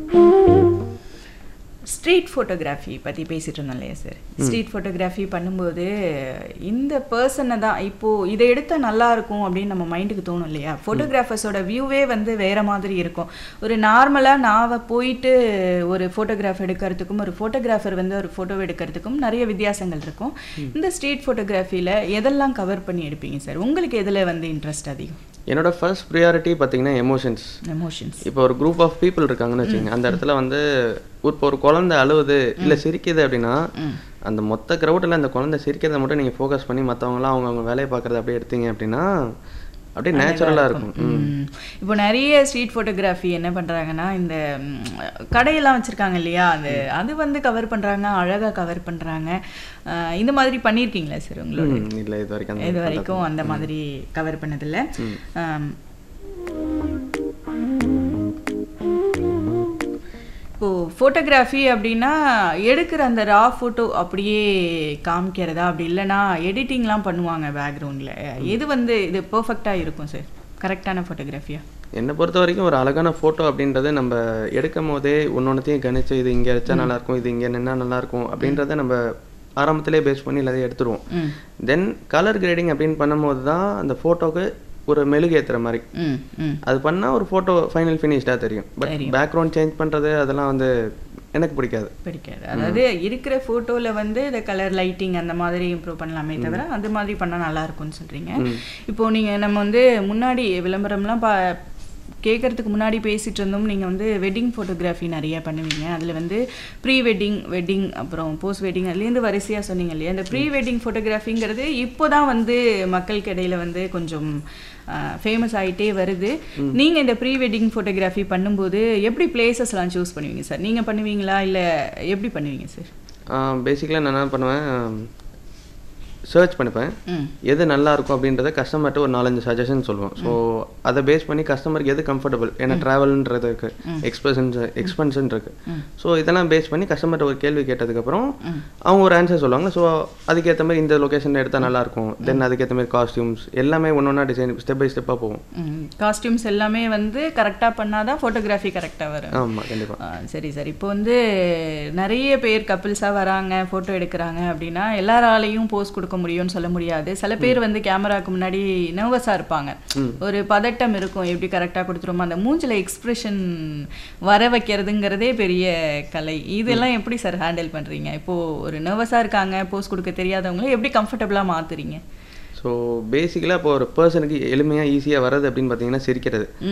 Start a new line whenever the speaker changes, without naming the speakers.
Street photography பற்றி பேசிகிட்டு இருந்தோம் இல்லையா சார் ஸ்ட்ரீட் ஃபோட்டோகிராஃபி பண்ணும்போது இந்த பர்சனை தான் இப்போது இதை எடுத்தால் நல்லா இருக்கும் அப்படின்னு நம்ம மைண்டுக்கு தோணும் இல்லையா ஃபோட்டோகிராஃபர்ஸோட வியூவே வந்து வேறு மாதிரி இருக்கும் ஒரு நார்மலாக நான் போயிட்டு ஒரு ஃபோட்டோகிராஃப் எடுக்கிறதுக்கும் ஒரு ஃபோட்டோகிராஃபர் வந்து ஒரு ஃபோட்டோ எடுக்கிறதுக்கும் நிறைய வித்தியாசங்கள் இருக்கும் இந்த ஸ்ட்ரீட் ஃபோட்டோகிராஃபியில் எதெல்லாம் கவர் பண்ணி எடுப்பீங்க சார் உங்களுக்கு எதில் வந்து இன்ட்ரெஸ்ட் அதிகம்
என்னோட ஃபர்ஸ்ட் ப்ரியாரிட்டி பார்த்தீங்கன்னா எமோஷன்ஸ்
எமோஷன்ஸ்
இப்போ ஒரு குரூப் ஆஃப் பீப்புள் இருக்காங்கன்னு வச்சுக்கோங்க அந்த இடத்துல வந்து இப்போ ஒரு குழந்தை அழுவுது இல்லை சிரிக்குது அப்படின்னா அந்த மொத்த க்ரௌடில் அந்த குழந்தை சிரிக்கிறத மட்டும் நீங்கள் ஃபோக்கஸ் பண்ணி மற்றவங்களாம் அவங்க அவங்க வேலையை பார்க்குறத அப்படியே எடுத்தீங்க அப்படின்னா அப்படியே நேச்சுரலாக இருக்கும் ம்.
ம். இப்போ நிறைய ஸ்ட்ரீட் ஃபோட்டோகிராஃபி என்ன பண்ணுறாங்கன்னா இந்த ம், கடையெல்லாம் வச்சுருக்காங்க இல்லையா அது அது வந்து கவர் பண்ணுறாங்க அழகாக கவர் பண்ணுறாங்க இந்த மாதிரி பண்ணியிருக்கீங்களா சார் உங்களோட
ம், இல்லை இது வரைக்கும் அந்த
இது வரைக்கும் அந்த மாதிரி கவர் பண்ணதில்ல ஆம். இப்போ ஃபோட்டோகிராஃபி அப்படின்னா எடுக்கிற அந்த ரா ஃபோட்டோ அப்படியே காமிக்கிறதா அப்படி இல்லைன்னா எடிட்டிங்லாம் பண்ணுவாங்க பேக்ரவுண்டில் எது வந்து இது பர்ஃபெக்டாக இருக்கும் சார் கரெக்டான ஃபோட்டோகிராஃபியா
என்னை பொறுத்த வரைக்கும் ஒரு அழகான ஃபோட்டோ அப்படின்றது நம்ம எடுக்கும் போதே ஒன்னொன்னுத்தையும் கணிச்சு இது இங்கே வச்சா நல்லா இருக்கும் இது இங்கே நின்னா நல்லா இருக்கும் அப்படின்றத நம்ம ஆரம்பத்திலே பேஸ் பண்ணி எல்லாத்தையும் எடுத்துருவோம்
ம்
தென் கலர் கிரேடிங் அப்படின்னு பண்ணும்போது தான் அந்த ஃபோட்டோக்கு ஒரு மெழுகு ஏற்றுற மாதிரி
ம் ம்
அது பண்ணால் ஒரு ஃபோட்டோ ஃபைனல் ஃபினிஷ்டாக தெரியும் பட் பேக்ரவுண்ட் சேஞ்ச் பண்ணுறது அதெல்லாம் வந்து எனக்கு பிடிக்காது
பிடிக்காது அதாவது இருக்கிற ஃபோட்டோவில் வந்து இந்த கலர் லைட்டிங் அந்த மாதிரி இம்ப்ரூவ் பண்ணலாமே தவிர அது மாதிரி பண்ணால் நல்லா இருக்கும்னு சொல்கிறீங்க இப்போ நீங்கள் நம்ம வந்து முன்னாடி விளம்பரம்லாம் பா கேட்கறதுக்கு முன்னாடி பேசிட்டு இருந்தோம் நீங்கள் வந்து வெட்டிங் ஃபோட்டோகிராஃபி நிறைய பண்ணுவீங்க அதில் வந்து ப்ரீ வெட்டிங் வெட்டிங் அப்புறம் போஸ்ட் வெட்டிங் அதுலேருந்து வரிசையாக சொன்னீங்க இல்லையா இந்த ப்ரீ வெட்டிங் ஃபோட்டோகிராஃபிங்கிறது இப்போ தான் வந்து மக்களுக்கு இடையில வந்து கொஞ்சம் ஃபேமஸ் ஆகிட்டே வருது நீங்கள் இந்த ப்ரீ வெட்டிங் ஃபோட்டோகிராஃபி பண்ணும்போது எப்படி பிளேசஸ்லாம் சூஸ் பண்ணுவீங்க சார் நீங்கள் பண்ணுவீங்களா இல்லை எப்படி பண்ணுவீங்க சார்
பேசிக்கலாக நான் என்ன பண்ணுவேன் சர்ச் பண்ணிப்பேன்
ம்
எது நல்லா இருக்கும் அப்படின்றத கஸ்டமர்கிட்ட ஒரு நாலஞ்சு சஜஷன் சொல்லுவோம் ஸோ அதை பேஸ் பண்ணி கஸ்டமருக்கு எது கம்ஃபர்டபுள் ஏன்னா ட்ராவல்ன்றது இருக்கு எக்ஸ்பென்ஷன்ஸ் எக்ஸ்பென்ஷன் இருக்கு ஸோ இதெல்லாம் பேஸ் பண்ணி கஸ்டமர்கிட்ட ஒரு கேள்வி கேட்டதுக்கப்புறம் அவங்க ஒரு ஆன்சர் சொல்லுவாங்க ஸோ அதுக்கேற்ற மாதிரி இந்த லொக்கேஷனில் எடுத்தால் நல்லா இருக்கும் தென் அதுக்கேற்ற மாதிரி காஸ்டியூம்ஸ் எல்லாமே ஒன்று ஒன்றா டிசைன் ஸ்டெப் பை ஸ்டெப்பாக போகும்
காஸ்டியூம்ஸ் எல்லாமே வந்து கரெக்டாக பண்ணாதான் ஃபோட்டோகிராஃபி கரெக்டாக வரும்
ஆமாம் கண்டிப்பாக
ஆ, சரி சார் இப்போ வந்து நிறைய பேர் கப்பிள்ஸாக வராங்க ஃபோட்டோ எடுக்கிறாங்க அப்படின்னா எல்லாராலையும் போஸ் கொடுக்க முடியும்னு சொல்ல முடியாது சில பேர் வந்து கேமராக்கு முன்னாடி நர்வஸாக இருப்பாங்க ஒரு பதட்டம் இருக்கும் எப்படி கரெக்டாக கொடுத்துருமோ அந்த மூஞ்சில் எக்ஸ்பிரஷன் வர வைக்கிறதுங்கிறதே பெரிய கலை இதெல்லாம் எப்படி சார் ஹேண்டில் பண்ணுறீங்க இப்போது ஒரு நர்வஸாக இருக்காங்க போஸ் கொடுக்க தெரியாதவங்கள எப்படி கம்ஃபர்டபுளாக மாற்றுறீங்க
ஸோ பேசிக்கலாக இப்போ ஒரு பர்சனுக்கு எளிமையாக ஈஸியாக வர்றது அப்படின்னு பார்த்தீங்கன்னா சிரிக்கிறது